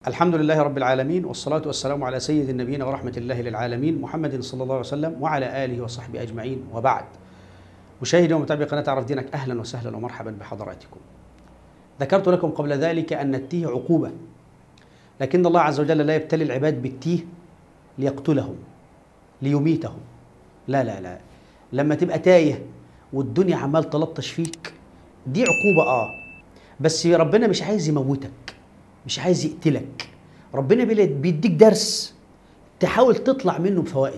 الحمد لله رب العالمين والصلاة والسلام على سيد النبيين ورحمة الله للعالمين محمد صلى الله عليه وسلم وعلى آله وصحبه أجمعين وبعد مشاهدي ومتابعي قناة عرف دينك أهلا وسهلا ومرحبا بحضراتكم ذكرت لكم قبل ذلك أن التيه عقوبة لكن الله عز وجل لا يبتلي العباد بالتيه ليقتلهم ليميتهم لا لا لا لما تبقى تايه والدنيا عمال تلطش فيك دي عقوبة آه بس ربنا مش عايز يموتك مش عايز يقتلك ربنا بيديك درس تحاول تطلع منه بفوائد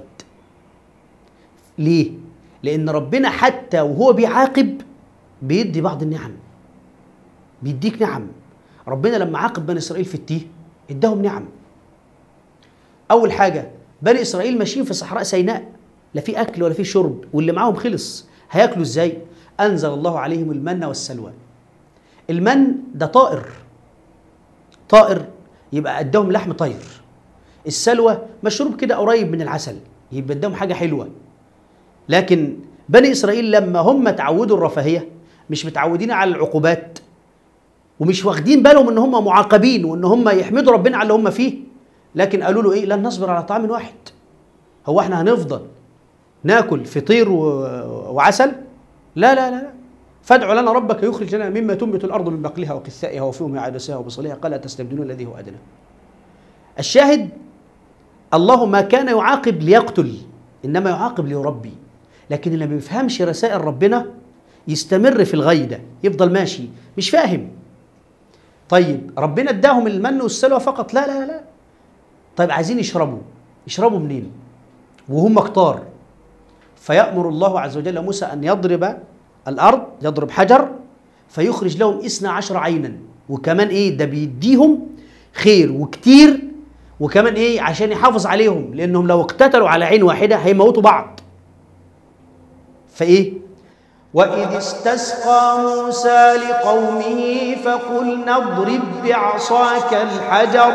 ليه لان ربنا حتى وهو بيعاقب بيدي بعض النعم بيديك نعم ربنا لما عاقب بني اسرائيل في التيه اداهم نعم اول حاجه بني اسرائيل ماشيين في صحراء سيناء لا في اكل ولا في شرب واللي معاهم خلص هياكلوا ازاي انزل الله عليهم المن والسلوى المن ده طائر طائر يبقى قدهم لحم طير السلوى مشروب كده قريب من العسل يبقى قدهم حاجه حلوه لكن بني اسرائيل لما هم تعودوا الرفاهيه مش متعودين على العقوبات ومش واخدين بالهم ان هم معاقبين وان هم يحمدوا ربنا على اللي هم فيه لكن قالوا له ايه لن نصبر على طعام واحد هو احنا هنفضل ناكل فطير و... وعسل لا لا لا, لا. فادع لنا ربك يخرج لنا مما تنبت الارض من بقلها وقثائها وفومها وعدسها وبصلها قال تستبدلون الذي هو ادنى. الشاهد الله ما كان يعاقب ليقتل انما يعاقب ليربي لكن اللي ما بيفهمش رسائل ربنا يستمر في الغي ده يفضل ماشي مش فاهم طيب ربنا اداهم المن والسلوى فقط لا لا لا طيب عايزين يشربوا يشربوا منين وهم كتار فيأمر الله عز وجل موسى أن يضرب الارض يضرب حجر فيخرج لهم اثنا عشر عينا وكمان ايه ده بيديهم خير وكتير وكمان ايه عشان يحافظ عليهم لانهم لو اقتتلوا على عين واحده هيموتوا بعض فايه وإذ استسقى موسى لقومه فقلنا اضرب بعصاك الحجر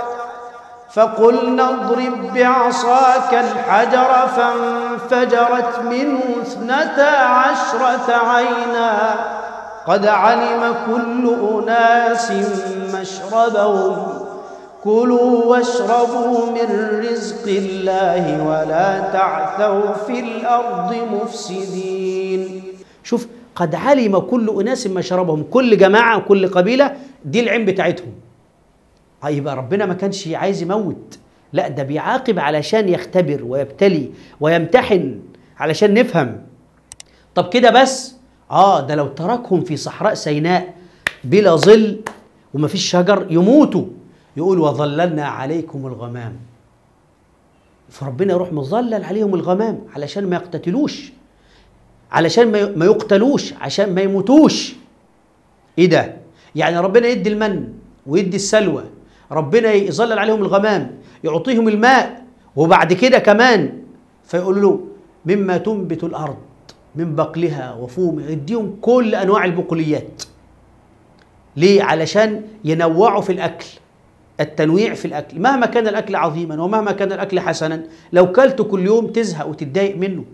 فقلنا اضرب بعصاك الحجر فانفجرت منه اثنتا عشرة عينا قد علم كل أناس مشربهم كلوا واشربوا من رزق الله ولا تعثوا في الأرض مفسدين شوف قد علم كل أناس مشربهم كل جماعة وكل قبيلة دي العين بتاعتهم يبقى ربنا ما كانش عايز يموت لا ده بيعاقب علشان يختبر ويبتلي ويمتحن علشان نفهم طب كده بس اه ده لو تركهم في صحراء سيناء بلا ظل ومفيش شجر يموتوا يقول وظللنا عليكم الغمام فربنا يروح مظلل عليهم الغمام علشان ما يقتتلوش علشان ما يقتلوش عشان ما يموتوش ايه ده يعني ربنا يدي المن ويدي السلوى ربنا يظلل عليهم الغمام يعطيهم الماء وبعد كده كمان فيقول له مما تنبت الارض من بقلها وفومها يديهم كل انواع البقوليات ليه علشان ينوعوا في الاكل التنويع في الاكل مهما كان الاكل عظيما ومهما كان الاكل حسنا لو كلت كل يوم تزهق وتتضايق منه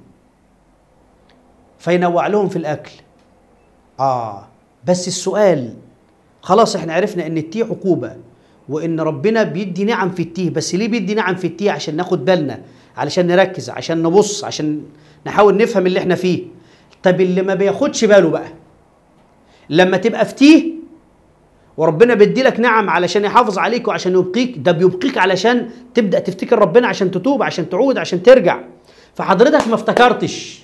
فينوع لهم في الاكل اه بس السؤال خلاص احنا عرفنا ان التيه عقوبه وان ربنا بيدي نعم في التيه بس ليه بيدي نعم في التيه عشان ناخد بالنا علشان نركز عشان نبص عشان نحاول نفهم اللي احنا فيه طب اللي ما بياخدش باله بقى لما تبقى في تيه وربنا بيدي لك نعم علشان يحافظ عليك وعشان يبقيك ده بيبقيك علشان تبدا تفتكر ربنا عشان تتوب عشان تعود عشان ترجع فحضرتك ما افتكرتش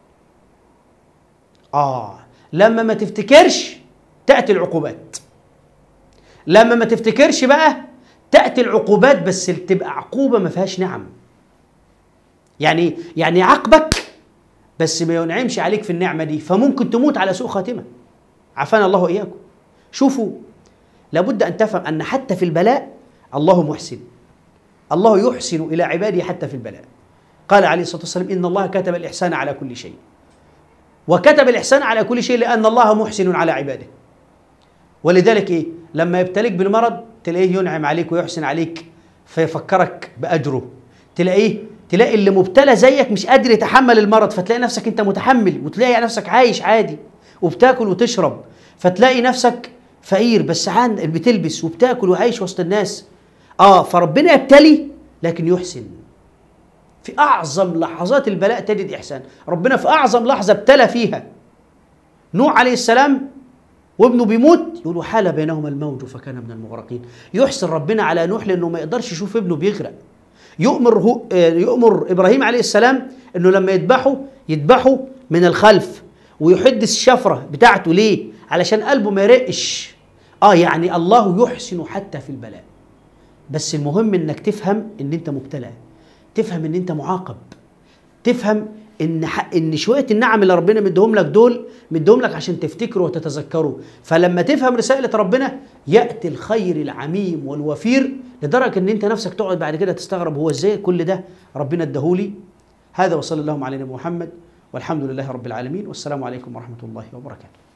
اه لما ما تفتكرش تاتي العقوبات لما ما تفتكرش بقى تاتي العقوبات بس تبقى عقوبه ما فيهاش نعم يعني يعني يعاقبك بس ما ينعمش عليك في النعمه دي فممكن تموت على سوء خاتمه عافانا الله واياكم شوفوا لابد ان تفهم ان حتى في البلاء الله محسن الله يحسن الى عباده حتى في البلاء قال عليه الصلاه والسلام ان الله كتب الاحسان على كل شيء وكتب الاحسان على كل شيء لان الله محسن على عباده ولذلك ايه لما يبتليك بالمرض تلاقيه ينعم عليك ويحسن عليك فيفكرك باجره تلاقيه تلاقي اللي مبتلى زيك مش قادر يتحمل المرض فتلاقي نفسك انت متحمل وتلاقي نفسك عايش عادي وبتاكل وتشرب فتلاقي نفسك فقير بس عن بتلبس وبتاكل وعايش وسط الناس اه فربنا يبتلي لكن يحسن في اعظم لحظات البلاء تجد احسان ربنا في اعظم لحظه ابتلى فيها نوح عليه السلام وابنه بيموت يقول وحال بينهما الموج فكان من المغرقين يحسن ربنا على نوح لانه ما يقدرش يشوف ابنه بيغرق يؤمر هو آه، يؤمر ابراهيم عليه السلام انه لما يذبحه يذبحه من الخلف ويحدث الشفره بتاعته ليه؟ علشان قلبه ما يرقش اه يعني الله يحسن حتى في البلاء بس المهم انك تفهم ان انت مبتلى تفهم ان انت معاقب تفهم ان ح... ان شويه النعم اللي ربنا مديهم لك دول مديهم لك عشان تفتكروا وتتذكروا فلما تفهم رساله ربنا ياتي الخير العميم والوفير لدرجه ان انت نفسك تقعد بعد كده تستغرب هو ازاي كل ده ربنا اداهولي هذا وصلى اللهم على نبينا محمد والحمد لله رب العالمين والسلام عليكم ورحمه الله وبركاته